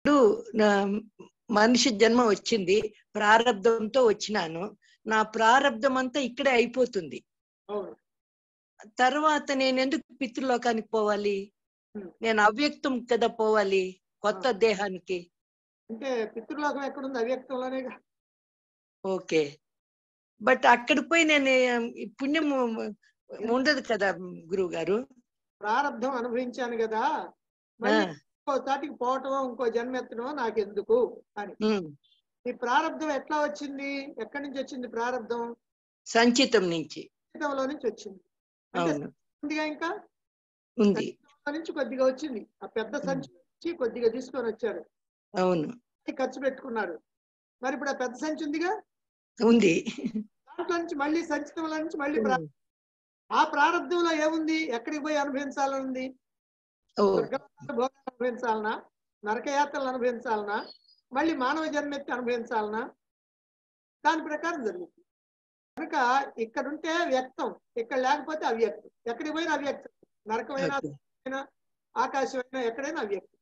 ఇప్పుడు నా మనిషి జన్మ వచ్చింది ప్రారంధంతో వచ్చినాను నా ప్రారంధం అంతా ఇక్కడే అయిపోతుంది అవును తర్వాత నేను ఎందుకు పితృలోకానికి పోవాలి Hmm. నేను అవ్యక్తం కదా పోవాలి కొత్త దేహానికి అంటే పితృలోకం ఎక్కడుంది అవ్యక్తంలోనే ఓకే బట్ అక్కడికి పోయి నేను ఈ పుణ్యం ఉండదు కదా గురువు గారు ప్రారంధం అనుభవించాను కదా మళ్ళీ ఇంకో చాటికి పోవటమో ఇంకో జన్మ ఎత్తడమో నాకెందుకు అని ఈ ప్రారంధం ఎట్లా వచ్చింది ఎక్కడి నుంచి వచ్చింది ప్రారంధం సంచితం నుంచి జీవితంలో నుంచి వచ్చింది అంటే అవును ఉందిగా ఇంకా ఉంది సంచిలో నుంచి కొద్దిగా వచ్చింది ఆ పెద్ద సంచి నుంచి కొద్దిగా తీసుకొని వచ్చారు అవును అది ఖర్చు పెట్టుకున్నారు మరి ఇప్పుడు ఆ పెద్ద సంచి ఉందిగా ఉంది దాంట్లో నుంచి మళ్ళీ సంచితంలో నుంచి మళ్ళీ ప్రా- ఆ ప్రారంధంలో ఏముంది ఎక్కడికి పోయి అనుభవించాలని ఉంది ఓ స్వర్గంలో భోగాలు అనుభవించాలనా నరకయాత్రలు అనుభవించాలనా మళ్ళీ మానవ జన్మెత్తి అనుభవించాలనా దాని ప్రకారం జరుగుతుంది కనుక ఇక్కడ ఉంటే వ్యక్తం ఇక్కడ లేకపోతే అవ్యక్తం ఎక్కడికి పోయినా అవ్యక్తం నరకమైనా ఓకే. ఆకాశమైనా ఎక్కడైనా అవ్యక్తం